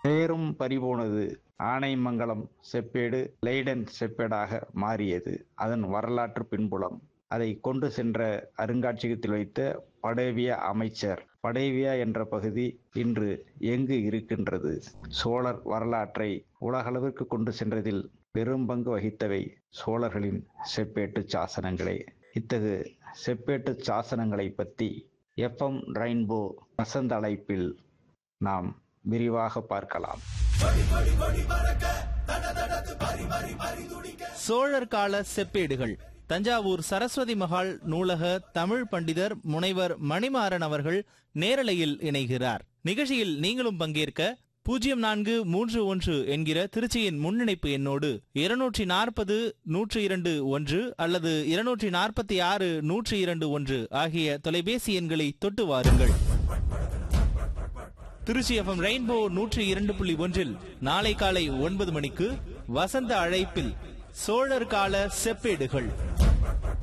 பெயரும் பறிபோனது ஆனைமங்கலம் செப்பேடு லெய்டன் செப்பேடாக மாறியது அதன் வரலாற்று பின்புலம் அதை கொண்டு சென்ற அருங்காட்சியகத்தில் வைத்த படேவிய அமைச்சர் படேவியா என்ற பகுதி இன்று எங்கு இருக்கின்றது சோழர் வரலாற்றை உலகளவிற்கு கொண்டு சென்றதில் பெரும் பங்கு வகித்தவை சோழர்களின் செப்பேட்டு சாசனங்களே இத்தகு செப்பேட்டு சாசனங்களை பற்றி எஃப்எம் ரெயின்போ வசந்த அழைப்பில் நாம் விரிவாக பார்க்கலாம் சோழர் கால செப்பேடுகள் தஞ்சாவூர் சரஸ்வதி மகால் நூலக தமிழ் பண்டிதர் முனைவர் மணிமாறன் அவர்கள் நேரலையில் இணைகிறார் நிகழ்ச்சியில் நீங்களும் பங்கேற்க பூஜ்ஜியம் நான்கு மூன்று ஒன்று என்கிற திருச்சியின் முன்னிணைப்பு எண்ணோடு இருநூற்றி நாற்பது நூற்றி இரண்டு ஒன்று அல்லது இருநூற்றி நாற்பத்தி ஆறு நூற்றி இரண்டு ஒன்று ஆகிய தொலைபேசி எண்களை தொட்டு வாருங்கள் திருச்சி எஃப்எம் ரெயின்போ நூற்றி இரண்டு புள்ளி ஒன்றில் நாளை காலை ஒன்பது மணிக்கு வசந்த அழைப்பில் சோழர் கால செப்பேடுகள்